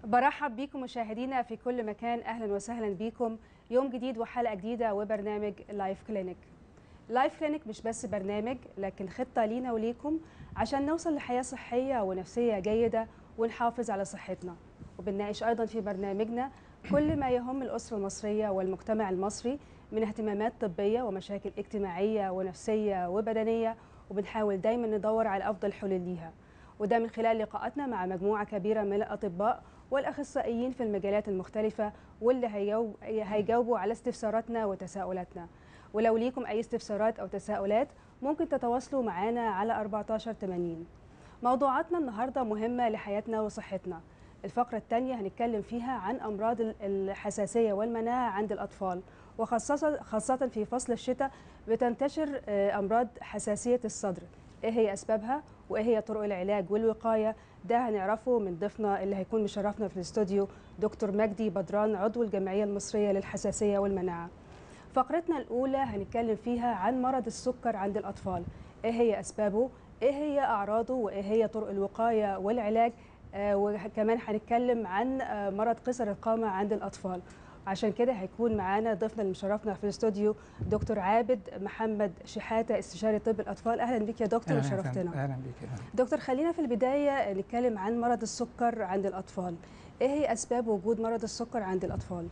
برحب بيكم مشاهدينا في كل مكان اهلا وسهلا بيكم يوم جديد وحلقه جديده وبرنامج لايف كلينيك لايف كلينيك مش بس برنامج لكن خطه لينا وليكم عشان نوصل لحياه صحيه ونفسيه جيده ونحافظ على صحتنا وبنناقش ايضا في برنامجنا كل ما يهم الاسره المصريه والمجتمع المصري من اهتمامات طبيه ومشاكل اجتماعيه ونفسيه وبدنيه وبنحاول دايما ندور على افضل حلول ليها وده من خلال لقاءاتنا مع مجموعه كبيره من الاطباء والاخصائيين في المجالات المختلفه واللي هيجاوب هيجاوبوا على استفساراتنا وتساؤلاتنا ولو ليكم اي استفسارات او تساؤلات ممكن تتواصلوا معنا على 1480 موضوعاتنا النهارده مهمه لحياتنا وصحتنا الفقرة الثانية هنتكلم فيها عن أمراض الحساسية والمناعة عند الأطفال وخاصة خاصة في فصل الشتاء بتنتشر أمراض حساسية الصدر إيه هي أسبابها وإيه هي طرق العلاج والوقاية ده هنعرفه من ضيفنا اللي هيكون مشرفنا في الاستوديو دكتور مجدي بدران عضو الجمعية المصرية للحساسية والمناعة فقرتنا الأولى هنتكلم فيها عن مرض السكر عند الأطفال إيه هي أسبابه إيه هي أعراضه وإيه هي طرق الوقاية والعلاج آه وكمان هنتكلم عن آه مرض قصر القامة عند الأطفال عشان كده هيكون معانا ضيفنا اللي مشرفنا في الاستوديو دكتور عابد محمد شحاته استشاري طب الاطفال اهلا بك يا دكتور وشرفتنا اهلا بك دكتور خلينا في البدايه نتكلم عن مرض السكر عند الاطفال ايه هي اسباب وجود مرض السكر عند الاطفال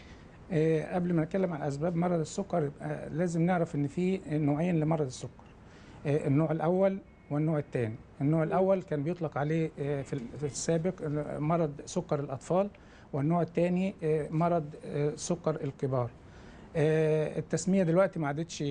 إيه قبل ما نتكلم عن اسباب مرض السكر آه لازم نعرف ان في نوعين لمرض السكر إيه النوع الاول والنوع الثاني النوع الاول كان بيطلق عليه في السابق مرض سكر الاطفال والنوع الثاني مرض سكر الكبار التسميه دلوقتي ما عادتش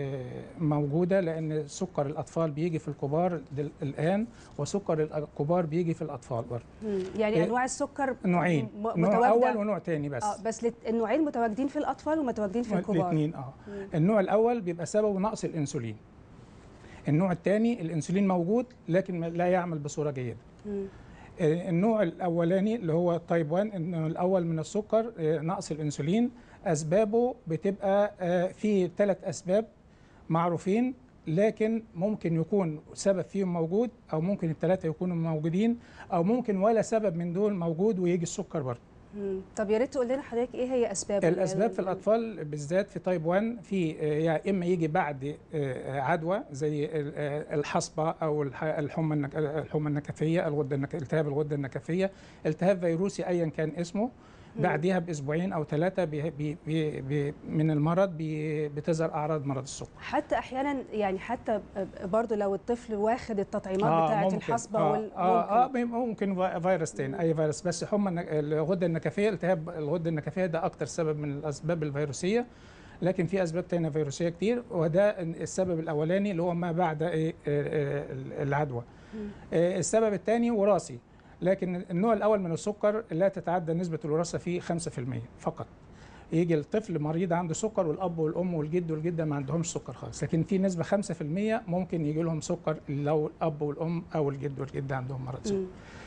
موجوده لان سكر الاطفال بيجي في الكبار الان وسكر الكبار بيجي في الاطفال برضه يعني انواع السكر نوعين نوع اول ونوع ثاني بس اه بس النوعين متواجدين في الاطفال ومتواجدين في الكبار الاثنين اه النوع الاول بيبقى سببه نقص الانسولين النوع الثاني الانسولين موجود لكن لا يعمل بصوره جيده مم. النوع الاولاني اللي هو تايب 1 النوع الاول من السكر نقص الانسولين اسبابه بتبقى في ثلاث اسباب معروفين لكن ممكن يكون سبب فيهم موجود او ممكن الثلاثه يكونوا موجودين او ممكن ولا سبب من دول موجود ويجي السكر برضه طب يا ريت تقول لنا حضرتك ايه هي اسباب الاسباب في الاطفال بالذات في تايب 1 في يا اما يجي بعد عدوى زي الحصبه او الحمى الحمى النكفيه الغده التهاب الغده النكفيه التهاب فيروسي ايا كان اسمه بعديها باسبوعين او ثلاثه بي بي بي بي من المرض بي بتظهر اعراض مرض السكر حتى احيانا يعني حتى برضه لو الطفل واخد التطعيمات آه بتاعه الحصبه آه وال آه, اه ممكن فيروس تاني اي فيروس بس حمى الغده النكفيه التهاب الغده النكفيه ده اكتر سبب من الاسباب الفيروسيه لكن في اسباب تانية فيروسيه كتير وده السبب الاولاني اللي هو ما بعد ايه العدوى السبب الثاني وراثي لكن النوع الاول من السكر لا تتعدى نسبه الوراثه فيه 5% فقط يجي الطفل مريض عنده سكر والاب والام والجد والجده ما عندهمش سكر خالص لكن في نسبه 5% ممكن يجي لهم سكر لو الاب والام او الجد والجده عندهم مرض سكر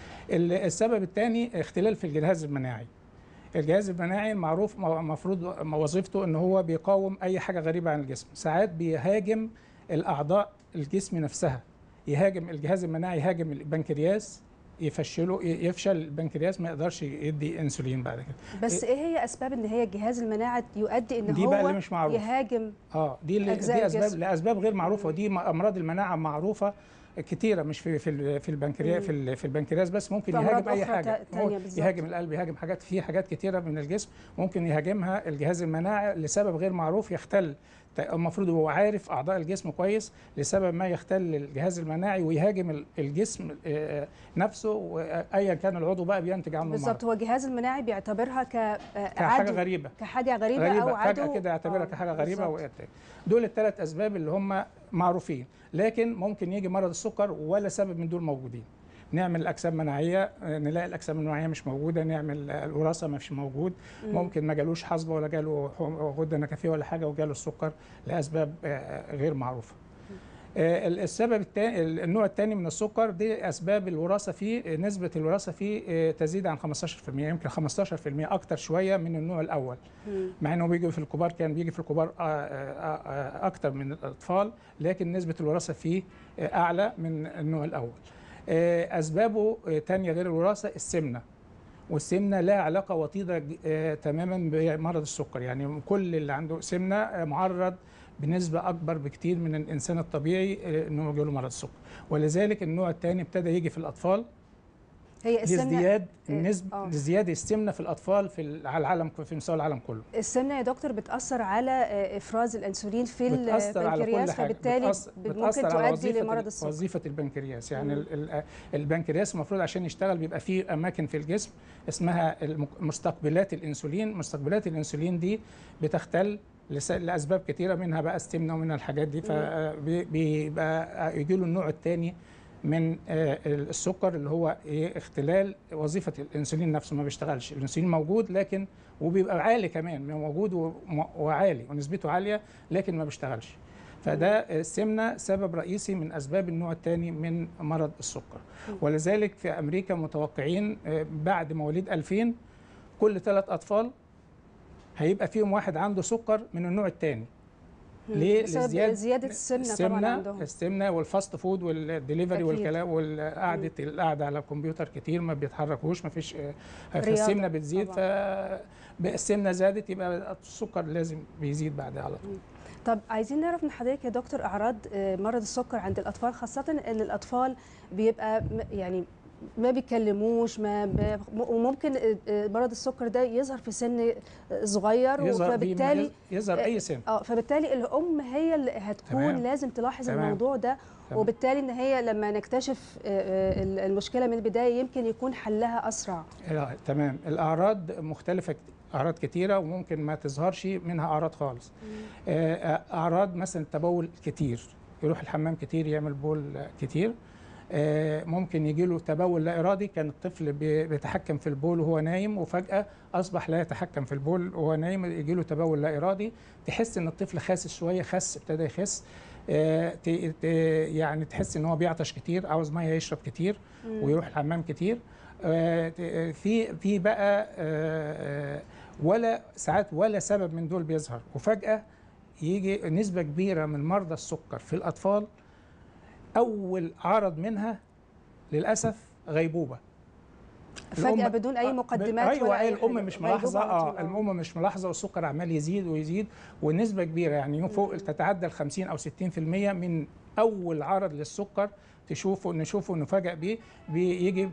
السبب الثاني اختلال في الجهاز المناعي الجهاز المناعي المعروف المفروض وظيفته ان هو بيقاوم اي حاجه غريبه عن الجسم ساعات بيهاجم الاعضاء الجسم نفسها يهاجم الجهاز المناعي يهاجم البنكرياس يفشله يفشل البنكرياس ما يقدرش يدي انسولين بعد كده بس ايه هي اسباب ان هي جهاز المناعه يؤدي ان دي هو بقى اللي مش معروف. يهاجم اه دي اللي دي اسباب لاسباب غير معروفه ودي امراض المناعه معروفه كتيره مش في في في البنكرياس في, في البنكرياس بس ممكن يهاجم اي حاجه يهاجم القلب يهاجم حاجات في حاجات كتيره من الجسم ممكن يهاجمها الجهاز المناعي لسبب غير معروف يختل المفروض هو عارف اعضاء الجسم كويس لسبب ما يختل الجهاز المناعي ويهاجم الجسم نفسه ايا كان العضو بقى بينتج عنه بالظبط هو الجهاز المناعي بيعتبرها ك كحاجه غريبه كحاجه غريبه, غريبة او عدو فجاه كده يعتبرها كحاجه غريبه دول الثلاث اسباب اللي هم معروفين لكن ممكن يجي مرض السكر ولا سبب من دول موجودين نعمل اجسام مناعيه نلاقي الاجسام المناعيه مش موجوده نعمل الوراثه مش موجود مم. ممكن ما جالوش حصبه ولا جاله غده نكفيه ولا حاجه وجاله السكر لاسباب غير معروفه السبب الثاني النوع الثاني من السكر دي اسباب الوراثه فيه نسبه الوراثه فيه تزيد عن 15% يمكن 15% اكتر شويه من النوع الاول مم. مع انه بيجي في الكبار كان بيجي في الكبار اكتر من الاطفال لكن نسبه الوراثه فيه اعلى من النوع الاول اسبابه تانية غير الوراثه السمنه والسمنه لها علاقه وطيده ج- آه، تماما بمرض السكر يعني كل اللي عنده سمنه آه، معرض بنسبه اكبر بكتير من الانسان الطبيعي آه، انه يجيله مرض السكر ولذلك النوع الثاني ابتدى يجي في الاطفال هي السمنه لازدياد آه، النسبه آه. لازدياد السمنه في الاطفال في ال- على العالم في مستوى العالم كله السمنه يا دكتور بتاثر على آه، افراز الانسولين في بتأثر على كل البنكرياس حاجة فبالتالي بتأثر, ممكن بتأثر على تؤدي وظيفة لمرض ال- السكر وظيفة البنكرياس يعني مم. ال- ال- البنكرياس المفروض عشان يشتغل بيبقى فيه أماكن في الجسم اسمها المك- مستقبلات الأنسولين مستقبلات الأنسولين دي بتختل لس- لأسباب كتيرة منها بقى السمنة ومنها الحاجات دي فبيبقى يجي له النوع الثاني من آه، السكر اللي هو إيه؟ اختلال وظيفة الأنسولين نفسه ما بيشتغلش الأنسولين موجود لكن وبيبقى عالي كمان موجود وم- وعالي ونسبته عالية لكن ما بيشتغلش فده السمنه سبب رئيسي من اسباب النوع الثاني من مرض السكر ولذلك في امريكا متوقعين آه، بعد مواليد 2000 كل ثلاث اطفال هيبقى فيهم واحد عنده سكر من النوع الثاني ليه؟ بسبب لزيادة- زياده السمنه, طبعا عندهم السمنه والفاست فود والدليفري أكيد. والكلام والقعده القعده على الكمبيوتر كتير ما بيتحركوش ما فيش رياضة فالسمنه بتزيد طبعاً. فالسمنه زادت يبقى السكر لازم بيزيد بعدها على طول طب عايزين نعرف من حضرتك يا دكتور اعراض آه، مرض السكر عند الاطفال خاصه ان الاطفال بيبقى م- يعني ما بيتكلموش ما ب- وممكن آه، آه، مرض السكر ده يظهر في سن آه، صغير يظهر فبالتالي بيه- يظهر اي سن اه فبالتالي الام هي اللي هتكون تمام. لازم تلاحظ تمام. الموضوع ده تمام. وبالتالي ان هي لما نكتشف آه، آه، المشكله من البدايه يمكن يكون حلها اسرع لا، تمام الاعراض مختلفه كت- اعراض كتيره وممكن ما تظهرش منها اعراض خالص آه، آه، اعراض مثلا تبول كتير يروح الحمام كتير يعمل بول كتير آه، ممكن يجي له تبول لا ارادي كان الطفل بي- بيتحكم في البول وهو نايم وفجاه اصبح لا يتحكم في البول وهو نايم يجي له تبول لا ارادي تحس ان الطفل خاسس شويه خس ابتدى يخس آه، ت- ت- يعني تحس ان هو بيعطش كتير عاوز ميه يشرب كتير ويروح الحمام كتير آه، ت- آه، في في بقى آه، آه، ولا ساعات ولا سبب من دول بيظهر وفجأة يجي نسبة كبيرة من مرضى السكر في الأطفال أول عرض منها للأسف غيبوبة فجاه الأم- بدون اي آه، مقدمات ايوه ولا أي الام حاجة. مش غيبوبة ملاحظه على طول، اه الام مش ملاحظه والسكر عمال يزيد ويزيد والنسبه كبيره يعني فوق تتعدى ال 50 او 60% من اول عرض للسكر تشوفه نشوفه نفاجئ بيه بيجي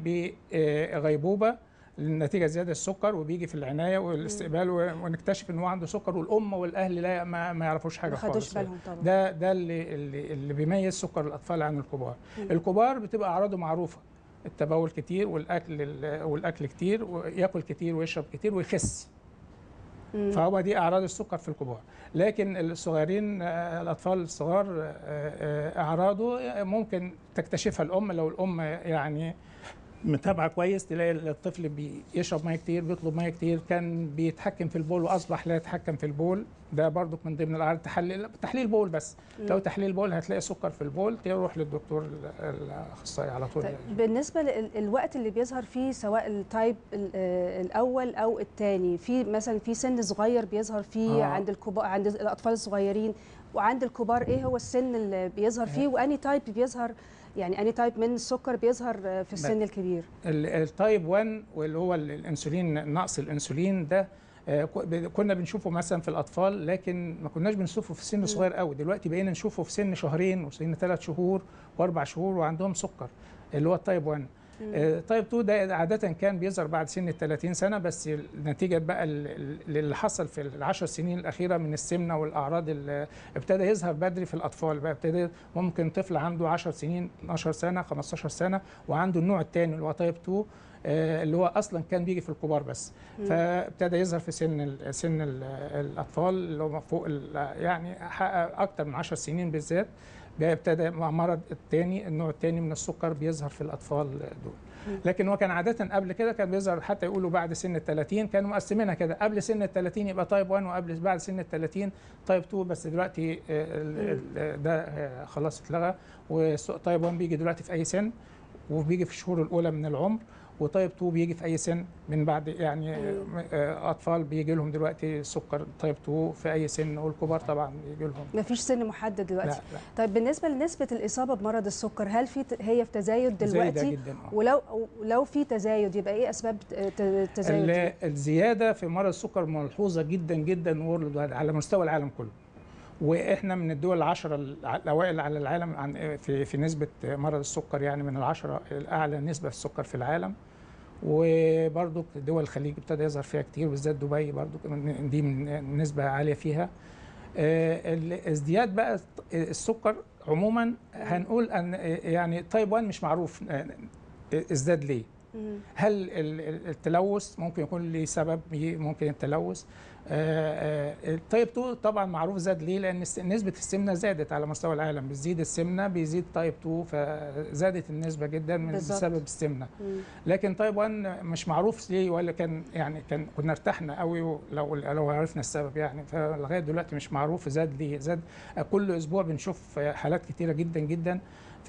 بغيبوبه نتيجه زياده السكر وبيجي في العنايه والاستقبال ونكتشف ان هو عنده سكر والام والاهل لا ما, ما يعرفوش حاجه ما خدوش خالص بالهم طبعا ده ده اللي اللي, اللي بيميز سكر الاطفال عن الكبار الكبار بتبقى اعراضه معروفه التبول كتير والاكل ال- والاكل كتير وياكل كتير ويشرب كتير ويخس مم. فهو دي اعراض السكر في الكبار لكن الصغيرين آه، الاطفال الصغار آه، آه، اعراضه ممكن تكتشفها الام لو الام يعني متابعه كويس تلاقي الطفل بيشرب ميه كتير بيطلب ميه كتير كان بيتحكم في البول واصبح لا يتحكم في البول ده برضو من ضمن الاعراض تحليل تحليل بول بس لو تحليل بول هتلاقي سكر في البول تروح للدكتور ال- الاخصائي على طول طيب يعني. بالنسبه للوقت اللي بيظهر فيه سواء التايب ال- آه، الاول او الثاني في مثلا في سن صغير بيظهر فيه آه. عند الكبار عند الاطفال الصغيرين وعند الكبار ايه هو السن اللي بيظهر فيه واني تايب بيظهر يعني اني تايب من السكر بيظهر آه، في السن الكبير ال- التايب 1 واللي هو ال- الانسولين نقص الانسولين ده آه، ك- ب- كنا بنشوفه مثلا في الاطفال لكن ما كناش بنشوفه في سن صغير قوي دلوقتي بقينا نشوفه في سن شهرين وسن ثلاث شهور واربع شهور وعندهم سكر اللي هو التايب 1 آه، تايب 2 ده عادة كان بيظهر بعد سن ال 30 سنة بس نتيجة بقى ال- ال- اللي حصل في العشر سنين الأخيرة من السمنة والأعراض اللي ابتدى يظهر بدري في الأطفال بقى ابتدى ممكن طفل عنده 10 سنين 12 سنة 15 سنة وعنده النوع الثاني اللي هو تايب 2 آه، اللي هو اصلا كان بيجي في الكبار بس فابتدى يظهر في سن ال- سن ال- الاطفال اللي هم فوق ال- يعني حقق اكتر من 10 سنين بالذات بقى ابتدى مع مرض الثاني النوع الثاني من السكر بيظهر في الاطفال دول لكن هو كان عاده قبل كده كان بيظهر حتى يقولوا بعد سن ال 30 كانوا مقسمينها كده قبل سن ال 30 يبقى تايب 1 وقبل بعد سن ال 30 تايب 2 بس دلوقتي آه، ال- ال- ده آه، خلاص اتلغى وتايب 1 بيجي دلوقتي في اي سن وبيجي في الشهور الاولى من العمر وتايب 2 بيجي في اي سن من بعد يعني مم. آه، اطفال بيجي لهم دلوقتي سكر تايب 2 في اي سن والكبار طبعا بيجي لهم مفيش سن محدد لا دلوقتي لا طيب بالنسبه لنسبه الاصابه بمرض السكر هل في ت- هي في تزايد زايدة دلوقتي جدا اه ولو لو في تزايد يبقى ايه اسباب ت- التزايد دي؟ ال- الزياده في مرض السكر ملحوظه جدا جدا وورلد وايد على مستوى العالم كله واحنا من الدول العشرة الع- الاوائل على العالم عن في في نسبه مرض السكر يعني من العشرة الاعلى نسبه في السكر في العالم وبرضو دول الخليج ابتدى يظهر فيها كتير بالذات دبي برضو كمان دي من نسبه عاليه فيها آه، الازدياد بقى السكر عموما هنقول ان يعني تايب 1 مش معروف آه، ازداد ليه مم. هل ال- ال- التلوث ممكن يكون ليه سبب ي- ممكن التلوث آه، آه، التايب 2 طبعا معروف زاد ليه لان الس- نسبه السمنه زادت على مستوى العالم بتزيد السمنه بيزيد تايب 2 فزادت النسبه جدا من بالظبط. بسبب السمنه مم. لكن تايب 1 مش معروف ليه ولا كان يعني كان كنا ارتحنا قوي لو لو عرفنا السبب يعني فلغايه دلوقتي مش معروف زاد ليه زاد كل اسبوع بنشوف حالات كتيره جدا جدا في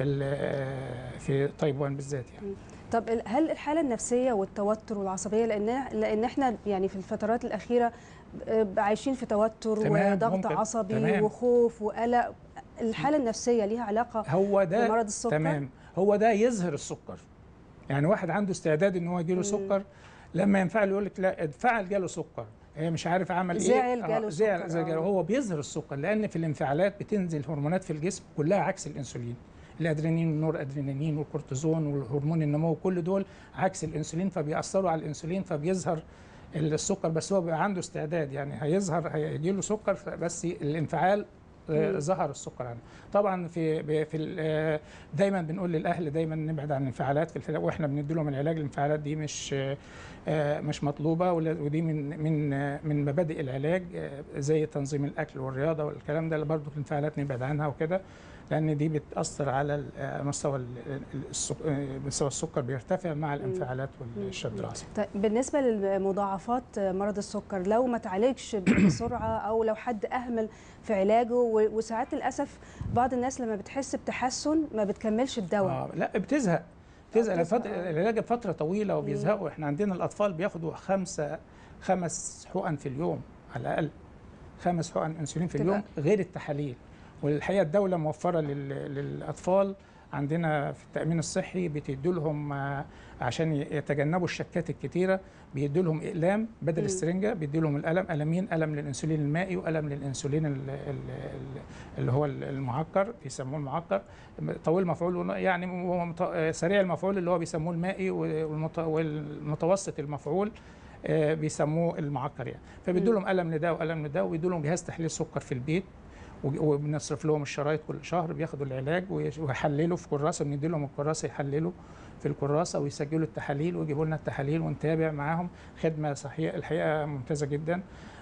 ال- في تايب 1 بالذات يعني طب ال- هل الحاله النفسيه والتوتر والعصبيه لان لان احنا يعني في الفترات الاخيره ب- عايشين في توتر تمام، وضغط ممكن. عصبي تمام. وخوف وقلق الحاله النفسيه ليها علاقه هو ده بمرض السكر تمام هو ده يظهر السكر يعني واحد عنده استعداد ان هو يجيله مم. سكر لما ينفعل يقول لك لا اتفعل جاله سكر هي مش عارف عمل ايه زعل آه، جاله زعل سكر، زعل آه. جاله هو بيظهر السكر لان في الانفعالات بتنزل هرمونات في الجسم كلها عكس الانسولين الادرينالين والنور ادرينالين والكورتيزون والهرمون النمو كل دول عكس الانسولين فبيأثروا على الانسولين فبيظهر السكر بس هو بيبقى عنده استعداد يعني هيظهر هيجي له سكر بس الانفعال آه، مم. ظهر السكر عنه طبعا في ب- في ال- آه، دايما بنقول للاهل دايما نبعد عن الانفعالات في الفلا- واحنا بندي لهم العلاج الانفعالات دي مش آه، آه، مش مطلوبه ولا- ودي من من آه، من مبادئ العلاج آه، زي تنظيم الاكل والرياضه والكلام ده اللي برضه الانفعالات نبعد عنها وكده لان دي بتاثر على ال- آه، مستوى ال- ال- السك- آه، مستوى السكر بيرتفع مع الانفعالات والشد العصبي طيب بالنسبه لمضاعفات مرض السكر لو ما تعالجش بسرعه او لو حد اهمل في علاجه و- وساعات للاسف بعض الناس لما بتحس بتحسن ما بتكملش الدواء آه لا بتزهق بتزهق بتزهق، الفترة آه. العلاج فترة طويلة وبيزهقوا احنا عندنا الأطفال بياخدوا خمسة خمس حقن في اليوم على الأقل خمس حقن أنسولين في تبقى- اليوم غير التحاليل والحقيقة الدولة موفرة لل- للأطفال عندنا في التأمين الصحي بتدي لهم آه، عشان ي- يتجنبوا الشكات الكتيرة بيدوا لهم إقلام بدل مم. السرنجة بيدي لهم الألم ألمين ألم للأنسولين المائي وألم للأنسولين ال- ال- ال- اللي هو المعكر بيسموه المعكر طويل المفعول ون- يعني هو مت- سريع المفعول اللي هو بيسموه المائي والمت- والمتوسط المفعول آه، بيسموه المعكر يعني فبيدوا لهم ألم لده وألم لده وبيدوا لهم جهاز تحليل سكر في البيت وج- وبنصرف لهم الشرايط كل شهر بياخدوا العلاج ويش- ويحللوا في كراسه بندي لهم الكراسه يحللوا في الكراسه ويسجلوا التحاليل ويجيبوا لنا التحاليل ونتابع معاهم خدمه صحيه الحقيقه ممتازه جدا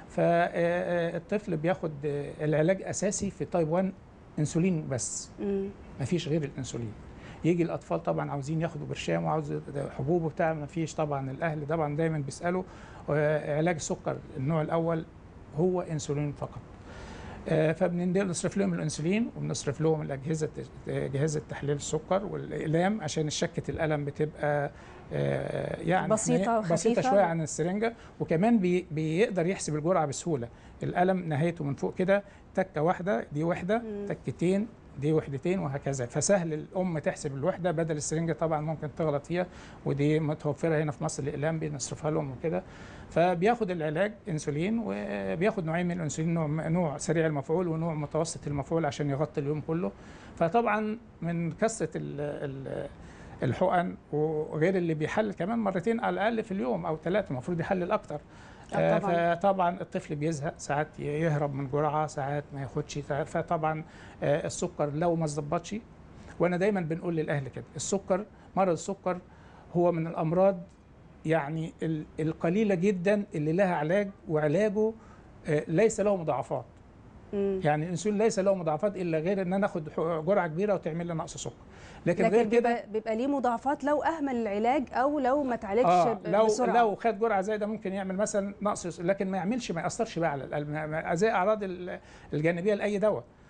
فالطفل بياخد آه، العلاج اساسي في تايب 1 انسولين بس مم. مفيش غير الانسولين يجي الاطفال طبعا عاوزين ياخدوا برشام وعاوز حبوب وبتاع مفيش طبعا الاهل طبعا دايما بيسالوا آه، علاج السكر النوع الاول هو انسولين فقط آه، فبنصرف لهم الانسولين وبنصرف لهم الاجهزه جهاز التحليل السكر والاقلام عشان شكه الالم بتبقى آه، يعني بسيطة بسيطه وخفيفة. شويه عن السرنجه وكمان بي بيقدر يحسب الجرعه بسهوله الالم نهايته من فوق كده تكه واحده دي وحده مم. تكتين دي وحدتين وهكذا فسهل الام تحسب الوحده بدل السرنجه طبعا ممكن تغلط فيها ودي متوفره هنا في مصر الاقلام بنصرفها لهم وكده فبياخد العلاج انسولين وبياخد نوعين من الانسولين نوع نوع سريع المفعول ونوع متوسط المفعول عشان يغطي اليوم كله فطبعا من كثره ال- ال- الحقن وغير اللي بيحلل كمان مرتين على الاقل في اليوم او ثلاثه المفروض يحلل اكتر آه، طبعاً. فطبعا الطفل بيزهق ساعات يهرب من جرعه ساعات ما ياخدش ساعات- فطبعا آه، السكر لو ما اتظبطش وانا دايما بنقول للاهل كده السكر مرض السكر هو من الامراض يعني ال- القليله جدا اللي لها علاج وعلاجه آه، ليس له مضاعفات مم. يعني الانسولين ليس له مضاعفات الا غير ان انا اخد ح- جرعه كبيره وتعمل لي نقص سكر لكن, لكن غير كده بيبقى, بيبقى ليه مضاعفات لو اهمل العلاج او لو ما اتعالجش اه ب- لو بسرعه لو خد جرعه زي ده ممكن يعمل مثلا نقص لكن ما يعملش ما ياثرش بقى على القلب ما- ما- زي اعراض ال- الجانبيه لاي دواء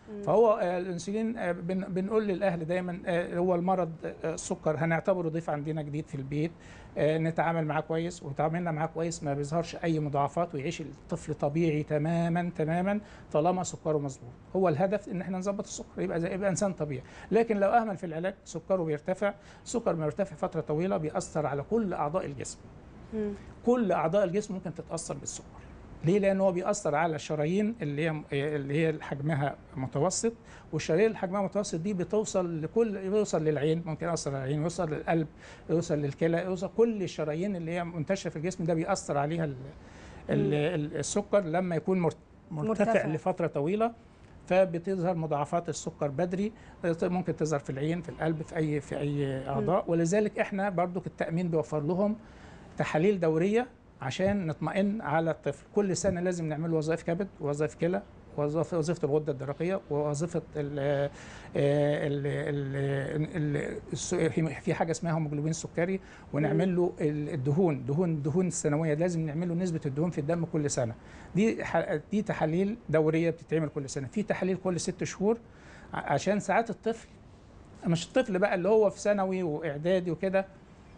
فهو آه، الانسولين آه، بن- بنقول للاهل دايما آه، هو المرض آه، السكر هنعتبره ضيف عندنا جديد في البيت آه، نتعامل معاه كويس وتعاملنا معاه كويس ما بيظهرش اي مضاعفات ويعيش الطفل طبيعي تماما تماما طالما سكره مظبوط هو الهدف ان احنا نظبط السكر يبقى زي يبقى انسان طبيعي لكن لو اهمل في العلاج سكره بيرتفع سكر ما يرتفع فتره طويله بيأثر على كل اعضاء الجسم مم. كل اعضاء الجسم ممكن تتاثر بالسكر ليه لان هو بيأثر على الشرايين اللي هي اللي هي حجمها متوسط والشرايين اللي حجمها متوسط دي بتوصل لكل يوصل للعين ممكن يوصل للعين يوصل للقلب يوصل للكلى يوصل كل الشرايين اللي هي منتشره في الجسم ده بيأثر عليها ال ال ال السكر لما يكون مرت- مرتفع, مرتفع. لفتره طويله فبتظهر مضاعفات السكر بدري ممكن تظهر في العين في القلب في اي في اي اعضاء ولذلك احنا برضو التامين بيوفر لهم تحاليل دوريه عشان نطمئن على الطفل كل سنه لازم نعمل وظائف كبد وظائف كلى وظيفه وظيفه الغده الدرقيه ووظيفه ال ال ال ال الس- في حاجه اسمها هيموجلوبين السكري ونعمل له ال- الدهون دهون الدهون السنويه لازم نعمل له نسبه الدهون في الدم كل سنه دي ح- دي تحاليل دوريه بتتعمل كل سنه في تحاليل كل ست شهور ع- عشان ساعات الطفل مش الطفل بقى اللي هو في ثانوي واعدادي وكده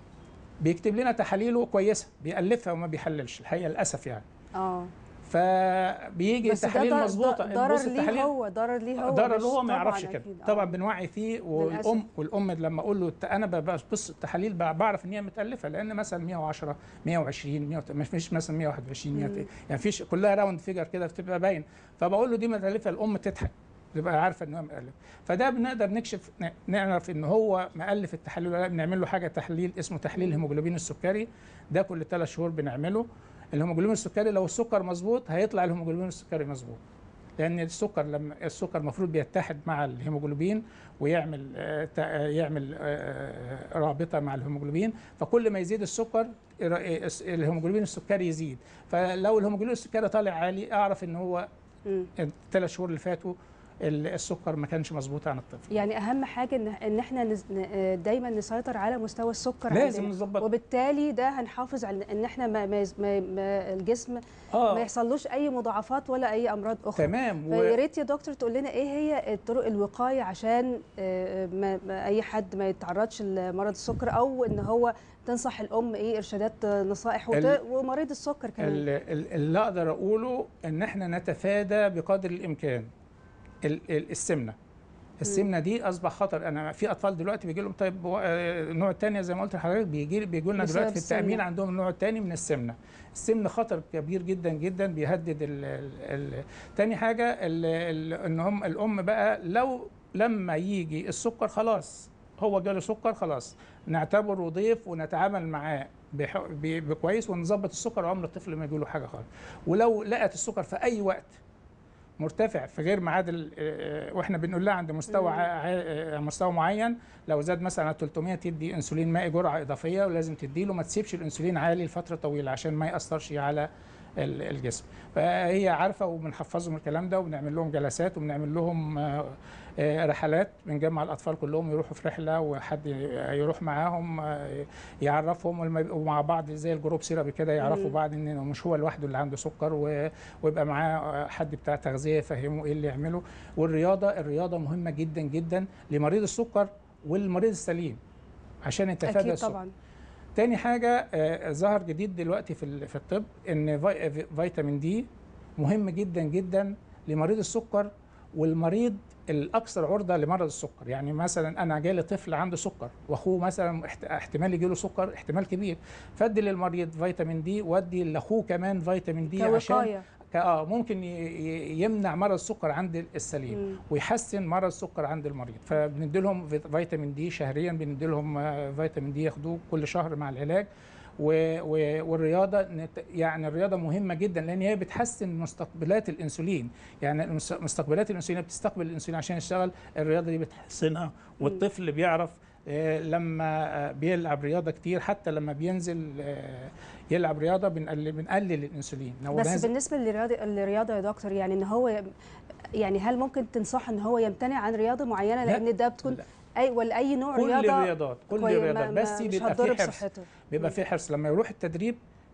بيكتب لنا تحاليله كويسه بيألفها وما بيحللش الحقيقه للاسف يعني اه فبيجي بس ده التحاليل ضر- مظبوطه ضرر بص ليه التحاليل هو ضرر ليه هو ضرر مش هو ما طبعاً يعرفش كده أكيد. آه. طبعا بنوعي فيه للأسف. والام والام لما اقول له الت- انا ببص التحاليل ب- بعرف ان هي متالفه لان مثلا 110 120 100 مش مش مثلا 121 100 مم. يعني فيش كلها راوند فيجر كده بتبقى باين فبقول له دي متالفه الام تضحك تبقى عارفه ان هو مؤلف فده بنقدر نكشف ن- نعرف ان هو مؤلف التحاليل ولا لا بنعمل له حاجه تحليل اسمه تحليل الهيموجلوبين السكري ده كل ثلاث شهور بنعمله الهيموجلوبين السكري لو السكر مظبوط هيطلع الهيموجلوبين السكري مظبوط لان السكر لما السكر المفروض بيتحد مع الهيموجلوبين ويعمل آه، تا- آه، يعمل آه، رابطه مع الهيموجلوبين فكل ما يزيد السكر الر- آه، الهيموجلوبين السكري يزيد فلو الهيموجلوبين السكري طالع عالي اعرف ان هو مم. الثلاث شهور اللي فاتوا ال- السكر ما كانش مظبوط عن الطفل يعني اهم حاجه ان ان احنا نز... ن- دايما نسيطر على مستوى السكر لازم عندنا. نظبط وبالتالي ده هنحافظ على ان احنا ما, ما, يز- ما, ما الجسم ما اه يحصلوش اي مضاعفات ولا اي امراض اخرى تمام فيا و... ريت يا دكتور تقول لنا ايه هي طرق الوقايه عشان آه، ما ما اي حد ما يتعرضش لمرض السكر او ان هو تنصح الام ايه ارشادات آه، نصائح وت... ال- ومريض السكر كمان ال- ال- اللي اقدر اقوله ان احنا نتفادى بقدر الامكان ال- ال- السمنه السمنه دي اصبح خطر انا في اطفال دلوقتي بيجي لهم طيب هو- آه، النوع الثاني زي ما قلت لحضرتك بيجي بيجوا لنا بسبب دلوقتي في التامين السمنة. عندهم النوع الثاني من السمنه السمنه خطر كبير جدا جدا بيهدد ال ال ال تاني حاجه ال ال ان هم الام بقى لو لما يجي السكر خلاص هو جاله سكر خلاص نعتبره ضيف ونتعامل معاه بح- ب- بكويس ونظبط السكر وعمر الطفل ما يجيله حاجه خالص ولو لقت السكر في اي وقت مرتفع في غير معادل آه، واحنا بنقول لها عند مستوى مم. ع- ع- مستوى معين لو زاد مثلا على 300 تدي انسولين مائي جرعه اضافيه ولازم تديله ما تسيبش الانسولين عالي لفتره طويله عشان ما ياثرش على ال- الجسم فهي عارفه وبنحفظهم الكلام ده وبنعمل لهم جلسات وبنعمل لهم آه، آه، رحلات بنجمع الاطفال كلهم يروحوا في رحله وحد يروح معاهم آه، يعرفهم ولما يبقوا مع بعض زي الجروب سيرابي كده يعرفوا مم. بعض ان مش هو لوحده اللي عنده سكر و- ويبقى معاه حد بتاع تغذيه يفهمه ايه اللي يعمله والرياضه الرياضه مهمه جدا جدا لمريض السكر والمريض السليم عشان يتفادى اكيد السكر طبعا تاني حاجة آه، ظهر جديد دلوقتي في ال- في الطب ان في- في- فيتامين دي مهم جدا جدا لمريض السكر والمريض الاكثر عرضه لمرض السكر يعني مثلا انا جالي طفل عنده سكر واخوه مثلا احت- احتمال يجيله سكر احتمال كبير فادي للمريض فيتامين دي وادي لاخوه كمان فيتامين دي عشان كوقايه ك- اه ممكن ي- ي- يمنع مرض السكر عند السليم مم. ويحسن مرض السكر عند المريض فبندي لهم فيت- فيتامين دي شهريا بندي لهم آه، فيتامين دي ياخدوه كل شهر مع العلاج و- و- والرياضه نت- يعني الرياضه مهمه جدا لان هي بتحسن مستقبلات الانسولين يعني المس- مستقبلات الانسولين بتستقبل الانسولين عشان يشتغل الرياضه دي بتحسنها والطفل بيعرف آه، لما آه، بيلعب رياضه كتير حتى لما بينزل آه، يلعب رياضه بنقلل بنقلل الانسولين لو بس نازل- بالنسبه للرياضه الرياضه يا دكتور يعني ان هو ي- يعني هل ممكن تنصح ان هو يمتنع عن رياضه معينه لا، لان ده بتكون لا. اي ولا اي نوع كل رياضه الرياضات كل كوي- ما- الرياضات ما- بس مش بيبقى هتضر في حرص بصحته بيبقى مم. في حرص لما يروح التدريب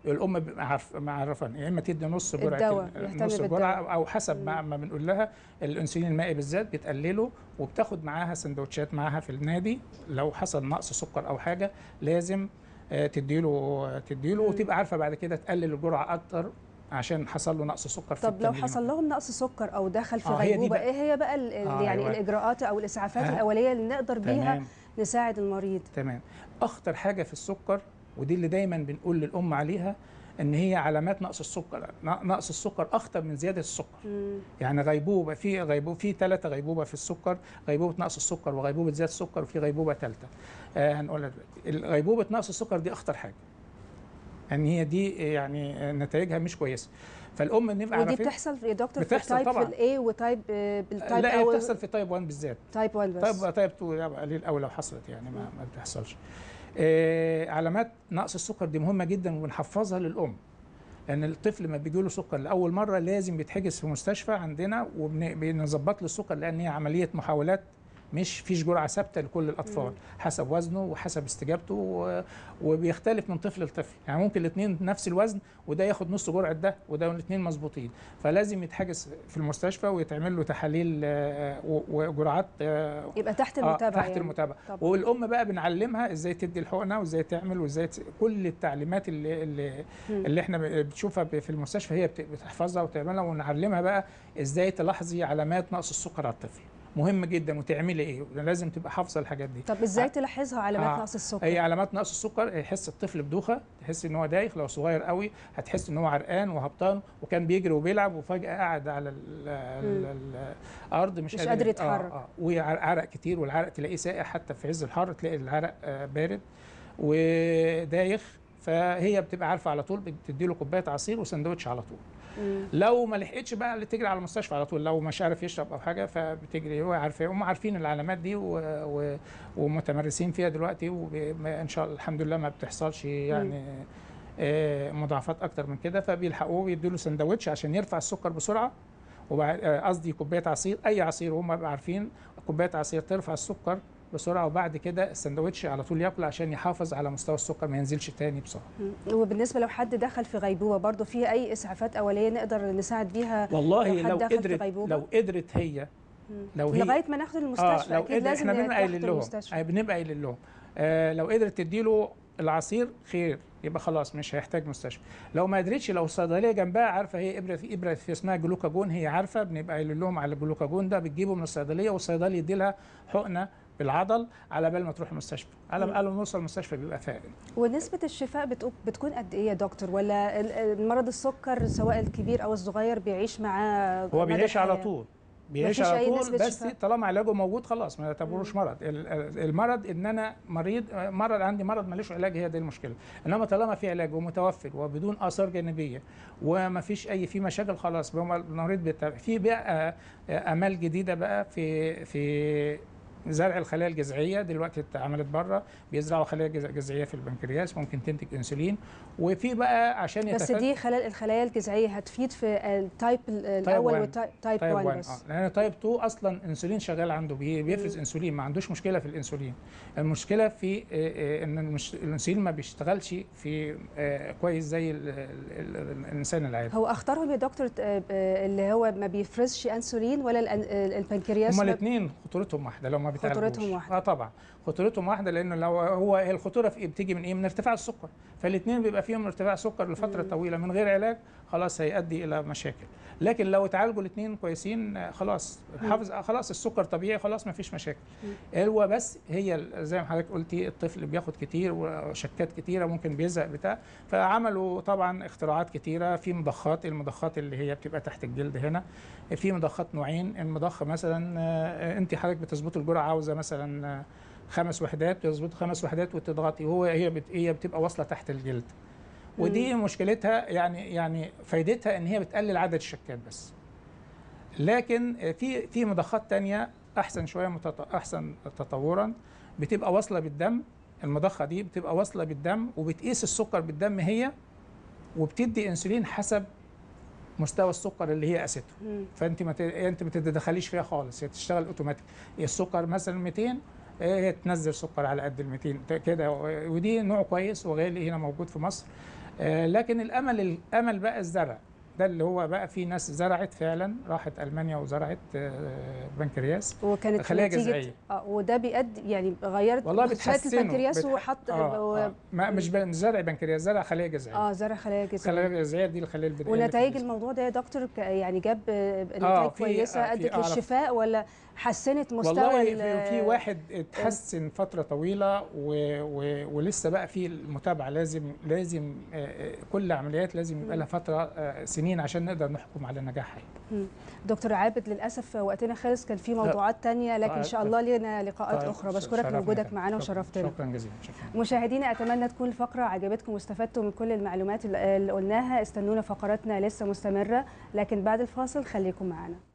الام بتبقى عارف معرفه يا اما تدي نص جرعه الدواء، ال- يهتم نص بالدواء. جرعه او حسب ما, ما بنقول لها الانسولين المائي بالذات بتقلله وبتاخد معاها سندوتشات معاها في النادي لو حصل نقص سكر او حاجه لازم آه، تديله تديله مم. وتبقى عارفه بعد كده تقلل الجرعه اكتر عشان حصل له نقص سكر في طب لو التمرين. حصل لهم نقص سكر او دخل في آه، هي دي غيبوبه بقى. ايه هي بقى ال- ال- آه، يعني أيوة. الاجراءات او الاسعافات آه. الاوليه اللي نقدر بيها تمام نساعد المريض تمام اخطر حاجه في السكر ودي اللي دايما بنقول للام عليها ان هي علامات نقص السكر ن- نقص السكر اخطر من زياده السكر مم. يعني غيبوبه في غيبوبه في ثلاثه غيبوبه في السكر غيبوبه نقص السكر وغيبوبه زياده السكر وفي غيبوبه ثالثه آه هنقولها دلوقتي غيبوبه نقص السكر دي اخطر حاجه ان هي دي يعني نتائجها مش كويسه فالام نبقى ودي عارفين بتحصل يا دكتور في بتحصل التايب طبعاً. في الاي وتايب آه، بالتايب لا هي او بتحصل في تايب 1 بالذات تايب 1 بس طيب تايب 2 يبقى قليل قوي لو حصلت يعني ما, ما بتحصلش آه علامات نقص السكر دي مهمه جدا وبنحفظها للام لان الطفل لما بيجي له سكر لاول مره لازم بيتحجز في مستشفى عندنا وبنظبط له السكر لان هي عمليه محاولات مش فيش جرعه ثابته لكل الاطفال مم. حسب وزنه وحسب استجابته و- وبيختلف من طفل لطفل يعني ممكن الاثنين نفس الوزن وده ياخد نص جرعه ده وده الاثنين مظبوطين فلازم يتحجز في المستشفى ويتعمل له تحاليل آه، و- وجرعات آه، يبقى تحت آه، المتابعه تحت يعني. المتابعه طبعاً. والام بقى بنعلمها ازاي تدي الحقنه وازاي تعمل وازاي ت... كل التعليمات اللي اللي, مم. اللي احنا بتشوفها ب- في المستشفى هي بت- بتحفظها وتعملها ونعلمها بقى ازاي تلاحظي علامات نقص السكر على الطفل مهم جدا وتعملي ايه لازم تبقى حافظه الحاجات دي طب ازاي تلاحظها علامات آه. نقص السكر هي علامات نقص السكر يحس الطفل بدوخه تحس ان هو دايخ لو صغير قوي هتحس ان هو عرقان وهبطان وكان بيجري وبيلعب وفجاه قاعد على ال ال ال الارض مش, مش قادر يتحرك. آه آه وعرق كتير والعرق تلاقيه ساقع حتى في عز الحر تلاقي العرق آه بارد ودايخ فهي بتبقى عارفه على طول بتدي له كوبايه عصير وسندوتش على طول مم. لو ما لحقتش بقى اللي تجري على المستشفى على طول لو مش عارف يشرب او حاجه فبتجري هو عارفه هم عارفين العلامات دي و... و... ومتمرسين فيها دلوقتي وان شاء الله الحمد لله ما بتحصلش يعني آه، مضاعفات اكتر من كده فبيلحقوه ويدوا له سندوتش عشان يرفع السكر بسرعه وبعد آه، قصدي كوبايه عصير اي عصير هم بيبقوا عارفين كوبايه عصير ترفع السكر بسرعه وبعد كده السندوتش على طول ياكل عشان يحافظ على مستوى السكر ما ينزلش تاني بسرعه مم. وبالنسبه لو حد دخل في غيبوبه برضه في اي اسعافات اوليه نقدر نساعد بيها والله لو حد لو دخل في قدرت غيبوبة؟ لو قدرت هي مم. لو هي لغايه ما ناخده المستشفى اه لو اكيد قدر لازم احنا بنبقى تحت قايلين لهم المستشفى آه، بنبقى قايلين لهم آه لو قدرت تديله العصير خير يبقى خلاص مش هيحتاج مستشفى لو ما قدرتش لو الصيدليه جنبها عارفه هي ابره في ابره في اسمها جلوكاجون هي عارفه بنبقى قايلين لهم على الجلوكاجون ده بتجيبه من الصيدليه والصيدلي يدي لها حقنه بالعضل على بال ما تروح المستشفى على مم. بال ما نوصل المستشفى بيبقى فائق ونسبة الشفاء بتق- بتكون قد ايه يا دكتور ولا ال- ال- مرض السكر سواء الكبير او الصغير بيعيش معاه هو مدى بيعيش على الحياة؟ طول بيعيش مفيش على أي طول نسبة بس شفاء؟ طالما علاجه موجود خلاص ما يعتبروش مرض ال- ال- المرض ان انا مريض مرض عندي مرض مالوش علاج هي دي المشكله انما طالما في علاج ومتوفر وبدون اثار جانبيه وما فيش اي في مشاكل خلاص هو المريض بيتابع في بقى آه، امال جديده بقى في في زرع الخلايا الجذعيه دلوقتي اتعملت بره بيزرعوا خلايا جذ- جذعيه في البنكرياس ممكن تنتج انسولين وفي بقى عشان بس يتفادى- دي خلايا الخلايا الجذعيه هتفيد في التايب ال- تايب الاول 1. والتايب تايب 1 1 بس اه لان تايب 2 اصلا انسولين شغال عنده بي- بيفرز مم. انسولين ما عندوش مشكله في الانسولين المشكله في آه، آه، ان المش- الانسولين ما بيشتغلش في آه، كويس زي ال- ال- ال- الانسان العادي هو اختارهم يا دكتور آه، آه، اللي هو ما بيفرزش انسولين ولا الأن- آه، البنكرياس هما ما- الاثنين خطورتهم واحده لو ما بيتعالجوش خطورتهم واحدة. اه طبعا خطورتهم واحده لانه لو هو هي الخطوره في إيه؟ بتيجي من ايه من ارتفاع السكر فالاثنين بيبقى فيهم ارتفاع سكر لفتره مم. طويله من غير علاج خلاص هيؤدي الى مشاكل لكن لو اتعالجوا الاثنين كويسين آه، خلاص مم. حافظ آه، خلاص السكر طبيعي خلاص ما فيش مشاكل مم. هو بس هي ال- زي ما حضرتك قلتي الطفل بياخد كتير وشكات كتيره ممكن بيزهق بتاع فعملوا طبعا اختراعات كتيره في مضخات المضخات اللي هي بتبقى تحت الجلد هنا في مضخات نوعين المضخه مثلا آه، انت حضرتك بتظبط الجرعه عاوزه مثلا آه، خمس وحدات بتظبط خمس وحدات وتضغطي وهو هي بت هي بتبقى واصله تحت الجلد ودي مشكلتها يعني يعني فايدتها ان هي بتقلل عدد الشكات بس لكن آه، في في مضخات تانية احسن شويه متط... احسن تطورا بتبقى واصله بالدم المضخه دي بتبقى واصله بالدم وبتقيس السكر بالدم هي وبتدي انسولين حسب مستوى السكر اللي هي قاسته مم. فانت ما ت... انت ما تتدخليش فيها خالص هي تشتغل اوتوماتيك السكر مثلا 200 هي تنزل سكر على قد ال 200 ت- كده ودي نوع كويس وغالي هنا موجود في مصر آه، لكن الامل الامل بقى الزرع ده اللي هو بقى في ناس زرعت فعلا راحت المانيا وزرعت آه، بنكرياس وكانت خلايا نتيجة جذعيه اه وده بيؤدي يعني غيرت والله خصوصيات بتحسنه البنكرياس بتح- وحط آه آه ما مش بن- زرع بنكرياس زرع خلايا جذعيه اه زرع خلايا الخلايا جذعيه الجذعيه دي الخلايا البدائيه اللي في ونتائج الجسم. الموضوع ده يا دكتور ك- يعني جاب آه، نتائج في- كويسه آه، في ادت أعرف. للشفاء ولا حسنت مستوى والله ال- في, في واحد اتحسن فتره طويله و و ولسه بقى في المتابعه لازم لازم آه، آه، كل عمليات لازم يبقى لها فتره آه، سنين عشان نقدر نحكم على نجاحها مم. دكتور عابد للاسف وقتنا خلص كان في موضوعات تانية لكن ان شاء الله لنا لقاءات طيب، اخرى ش- بشكرك شرفنا لوجودك كده. معانا شكراً- وشرفتنا شكرا جزيلا شكرا مشاهدينا اتمنى تكون الفقره عجبتكم واستفدتوا من كل المعلومات اللي اللي قلناها استنونا فقراتنا لسه مستمره لكن بعد الفاصل خليكم معانا